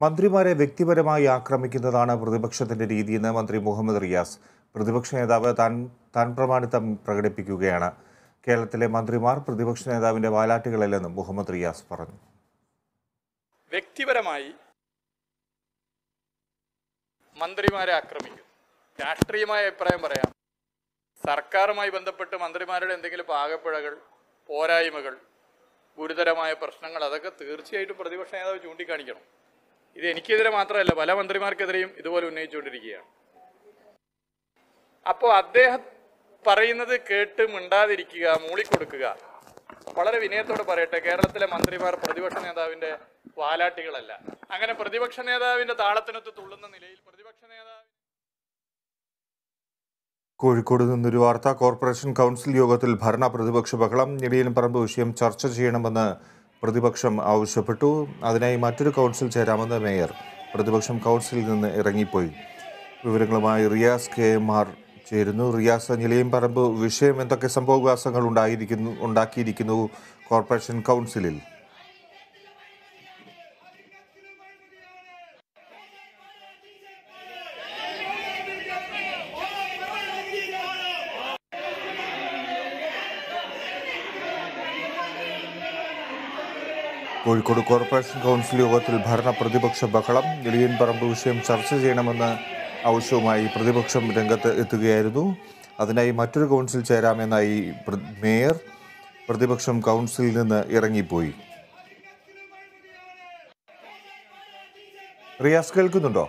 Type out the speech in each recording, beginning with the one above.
മന്ത്രിമാരെ വ്യക്തിപരമായി ആക്രമിക്കുന്നതാണ് പ്രതിപക്ഷത്തിന്റെ രീതിയെന്ന് മന്ത്രി മുഹമ്മദ് റിയാസ് പ്രതിപക്ഷ നേതാവ് താൻ താൻ പ്രമാണിത്തം പ്രകടിപ്പിക്കുകയാണ് കേരളത്തിലെ മന്ത്രിമാർ പ്രതിപക്ഷ നേതാവിന്റെ വാലാട്ടുകളല്ലെന്നും മുഹമ്മദ് റിയാസ് പറഞ്ഞു വ്യക്തിപരമായി മന്ത്രിമാരെ ആക്രമിക്കും രാഷ്ട്രീയമായ അഭിപ്രായം പറയാം സർക്കാരുമായി ബന്ധപ്പെട്ട് മന്ത്രിമാരുടെ എന്തെങ്കിലും പാകപ്പിഴകൾ പോരായ്മകൾ ഗുരുതരമായ പ്രശ്നങ്ങൾ അതൊക്കെ തീർച്ചയായിട്ടും പ്രതിപക്ഷ നേതാവ് ചൂണ്ടിക്കാണിക്കണം ഇത് എനിക്കെതിരെ മാത്രമല്ല പല മന്ത്രിമാർക്കെതിരെയും ഇതുപോലെ ഉന്നയിച്ചുകൊണ്ടിരിക്കുകയാണ് അപ്പോൾ അദ്ദേഹം പറയുന്നത് കേട്ട് മിണ്ടാതിരിക്കുക മൂളിക്കൊടുക്കുക വളരെ വിനയത്തോടെ പറയട്ടെ കേരളത്തിലെ മന്ത്രിമാർ പ്രതിപക്ഷ നേതാവിന്റെ വാലാട്ടികളല്ല അങ്ങനെ പ്രതിപക്ഷ നേതാവിന്റെ താളത്തിനൊത്ത് തുള്ളുന്ന നിലയിൽ പ്രതിപക്ഷ നേതാവ് കോഴിക്കോട് നിന്നൊരു വാർത്ത കോർപ്പറേഷൻ കൗൺസിൽ യോഗത്തിൽ ഭരണ പ്രതിപക്ഷ ബഹളം ഞെടിയൻ പറമ്പ് വിഷയം ചർച്ച ചെയ്യണമെന്ന് പ്രതിപക്ഷം ആവശ്യപ്പെട്ടു അതിനായി മറ്റൊരു കൗൺസിൽ ചേരാമെന്ന് മേയർ പ്രതിപക്ഷം കൗൺസിലിൽ നിന്ന് ഇറങ്ങിപ്പോയി വിവരങ്ങളുമായി റിയാസ് കെ എം ആർ ചേരുന്നു റിയാസ് ഞെളിയൻ പറമ്പ് വിഷയം എന്തൊക്കെ സംഭവവികാസങ്ങൾ ഉണ്ടായിരിക്കുന്നു ഉണ്ടാക്കിയിരിക്കുന്നു കോർപ്പറേഷൻ കൗൺസിലിൽ കോഴിക്കോട് കോർപ്പറേഷൻ കൗൺസിൽ യോഗത്തിൽ ഭരണ പ്രതിപക്ഷ ബഹളം ഞെളിയൻ പറമ്പ് വിഷയം ചർച്ച ചെയ്യണമെന്ന ആവശ്യവുമായി പ്രതിപക്ഷം രംഗത്ത് എത്തുകയായിരുന്നു അതിനായി മറ്റൊരു കൗൺസിൽ ചേരാമെന്നായി പ്ര- മേയർ പ്രതിപക്ഷം കൗൺസിലിൽ നിന്ന് ഇറങ്ങിപ്പോയി റിയാസ് കേൾക്കുന്നുണ്ടോ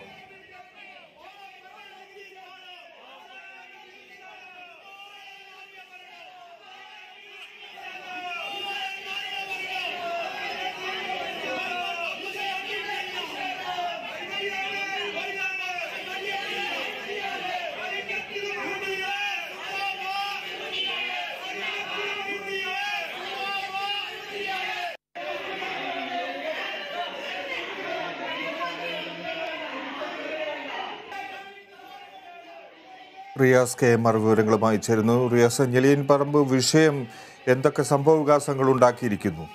റിയാസ് കെ എം ആർ വിവരങ്ങളുമായി ചേരുന്നു റിയാസ് ഞെളിയൻ പറമ്പ് വിഷയം എന്തൊക്കെ സംഭവവികാസങ്ങൾ ഉണ്ടാക്കിയിരിക്കുന്നു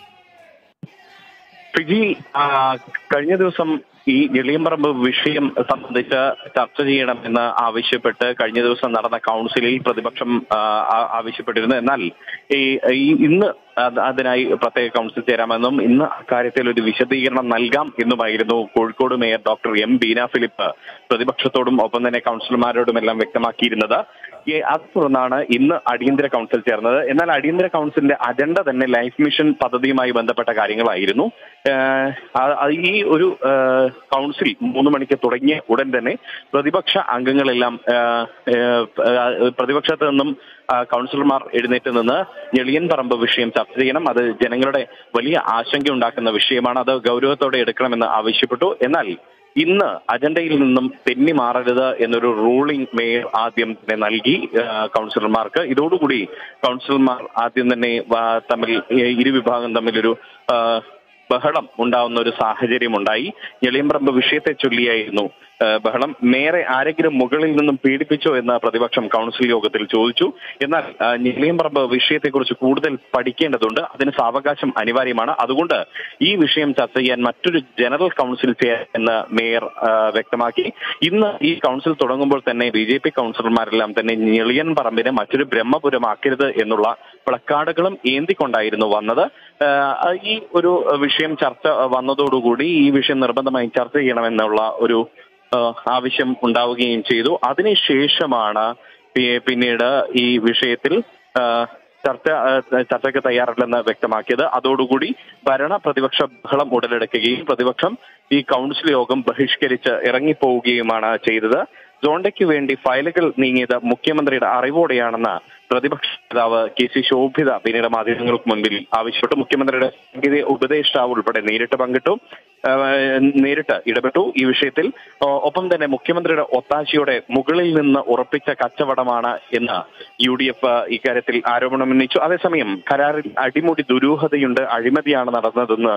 ഫിജി ആ, കഴിഞ്ഞ ദിവസം ഈ ഞെളിയമ്പറമ്പ് വിഷയം സംബന്ധിച്ച് ചർച്ച ചെയ്യണമെന്ന് ആവശ്യപ്പെട്ട് കഴിഞ്ഞ ദിവസം നടന്ന കൗൺസിലിൽ പ്രതിപക്ഷം ആ, ആ- ആവശ്യപ്പെട്ടിരുന്നു എന്നാൽ ഈ ഈ ഇന്ന് അത് അതിനായി പ്രത്യേക കൗൺസിൽ ചേരാമെന്നും ഇന്ന് അക്കാര്യത്തിൽ ഒരു വിശദീകരണം നൽകാം എന്നുമായിരുന്നു Kozhikode mayor doctor M Beena Philip പ്രതിപക്ഷത്തോടും ഒപ്പം തന്നെ കൗൺസിലർമാരോടുമെല്ലാം വ്യക്തമാക്കിയിരുന്നത് ഈ അത് തുടർന്നാണ് ഇന്ന് അടിയന്തര കൗൺസിൽ ചേർന്നത് എന്നാൽ അടിയന്തര കൗൺസിലിന്റെ അജണ്ട തന്നെ ലൈഫ് മിഷൻ പദ്ധതിയുമായി ബന്ധപ്പെട്ട കാര്യങ്ങളായിരുന്നു ഏഹ് ആ- ആ ഈ ഒരു ഏഹ് കൗൺസിൽ മൂന്ന് മണിക്ക് തുടങ്ങിയ ഉടൻ തന്നെ പ്രതിപക്ഷ അംഗങ്ങളെല്ലാം ഏഹ് ഏഹ് ഏഹ് പ്രതിപക്ഷത്ത് നിന്നും ആ, കൗൺസിലർമാർ എഴുന്നേറ്റ് നിന്ന് ഞെളിയൻ പറമ്പ് വിഷയം ചർച്ച ചെയ്യണം അത് ജനങ്ങളുടെ വലിയ ആശങ്ക ഉണ്ടാക്കുന്ന വിഷയമാണ് അത് ഗൗരവത്തോടെ എടുക്കണമെന്ന് ആവശ്യപ്പെട്ടു എന്നാൽ ഇന്ന് അജണ്ടയിൽ നിന്നും തെന്നി മാറരുത് എന്നൊരു റൂളിംഗ് മേയർ ആദ്യം തന്നെ നൽകി ആ, കൗൺസിലർമാർക്ക് ഇതോടുകൂടി കൗൺസിലർമാർ ആദ്യം തന്നെ ആ, തമ്മിൽ ഈ ഇരു വിഭാഗം തമ്മിലൊരു ആ, ബഹളം ഉണ്ടാവുന്ന ഒരു സാഹചര്യം ഉണ്ടായി ഞെളിയമ്പറമ്പ് വിഷയത്തെ ചൊല്ലിയായിരുന്നു ആ, ബഹളം മേയറെ ആരെങ്കിലും മുകളിൽ നിന്നും പീഡിപ്പിച്ചോ എന്ന് പ്രതിപക്ഷം കൗൺസിൽ യോഗത്തിൽ ചോദിച്ചു എന്നാൽ ആ, ഞെളിയമ്പറമ്പ് വിഷയത്തെക്കുറിച്ച് കൂടുതൽ പഠിക്കേണ്ടതുണ്ട് അതിന് സാവകാശം അനിവാര്യമാണ് അതുകൊണ്ട് ഈ വിഷയം ചർച്ച ചെയ്യാൻ മറ്റൊരു ജനറൽ കൗൺസിൽ ചെയ്യാൻ എന്ന് മേയർ ആ, വ്യക്തമാക്കി ഇന്ന് ഈ കൗൺസിൽ തുടങ്ങുമ്പോൾ തന്നെ ബി ജെ പി കൗൺസിലർമാരെല്ലാം തന്നെ ഞെളിയൻ പറമ്പിനെ മറ്റൊരു ബ്രഹ്മപുരമാക്കരുത് എന്നുള്ള പ്ലക്കാർഡുകളും ഏന്തിക്കൊണ്ടായിരുന്നു വന്നത് ആ, ഈ ഒരു വിഷയം ചർച്ച വന്നതോടുകൂടി ഈ വിഷയം നിർബന്ധമായും ചർച്ച ചെയ്യണമെന്നുള്ള ഒരു ആ, ആവശ്യം ഉണ്ടാവുകയും ചെയ്തു അതിനുശേഷമാണ് പി- പിന്നീട് ഈ വിഷയത്തിൽ ആ, ചർച്ച ആ, ചർച്ചയ്ക്ക് തയ്യാറല്ലെന്ന് വ്യക്തമാക്കിയത് അതോടുകൂടി ഭരണ പ്രതിപക്ഷ ബഹളം ഉടലെടുക്കുകയും പ്രതിപക്ഷം ഈ കൗൺസിൽ യോഗം ബഹിഷ്കരിച്ച് ഇറങ്ങിപ്പോവുകയുമാണ് ചെയ്തത് സോണ്ടയ്ക്ക് വേണ്ടി ഫയലുകൾ നീങ്ങിയത് മുഖ്യമന്ത്രിയുടെ അറിവോടെയാണെന്ന് പ്രതിപക്ഷ നേതാവ് കെ സി ശോഭിത പിന്നീട് മാധ്യമങ്ങൾക്ക് മുൻപിൽ ആവശ്യപ്പെട്ടു മുഖ്യമന്ത്രിയുടെ സാങ്കേതിക ഉപദേഷ്ടാവ് ഉൾപ്പെടെ നേരിട്ട് പങ്കിട്ടു ആ, നേരിട്ട് ഇടപെട്ടു ഈ വിഷയത്തിൽ ആ, ഒപ്പം തന്നെ മുഖ്യമന്ത്രിയുടെ ഒത്താശയോടെ മുകളിൽ നിന്ന് ഉറപ്പിച്ച കച്ചവടമാണ് എന്ന് യു ഡി എഫ് ഇക്കാര്യത്തിൽ ആരോപണം ഉന്നയിച്ചു അതേസമയം കരാറിൽ അടിമുടി ദുരൂഹതയുണ്ട് അഴിമതിയാണ് നടന്നതെന്ന്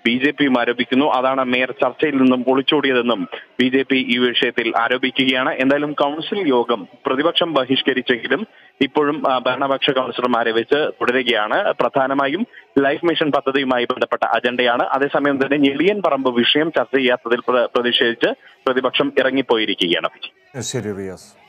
ബി ജെ പിയും ആരോപിക്കുന്നു അതാണ് മേയർ ചർച്ചയിൽ നിന്നും ഒളിച്ചോടിയതെന്നും ബി ജെ പി ഈ വിഷയത്തിൽ ആരോപിക്കുകയാണ് എന്തായാലും കൗൺസിൽ യോഗം പ്രതിപക്ഷം ബഹിഷ്കരിച്ചെങ്കിലും ഇപ്പോഴും ആ, ഭരണപക്ഷ കൗൺസിലർമാരെ വെച്ച് തുടരുകയാണ് പ്രധാനമായും ലൈഫ് മിഷൻ പദ്ധതിയുമായി ബന്ധപ്പെട്ട അജണ്ടയാണ് അതേസമയം തന്നെ ഞെളിയൻ പറമ്പ് വിഷയം ചർച്ച ചെയ്യാത്തതിൽ പ്ര- പ്രതിഷേധിച്ച് പ്രതിപക്ഷം ഇറങ്ങിപ്പോയിരിക്കുകയാണ് ശരി റിയാസ്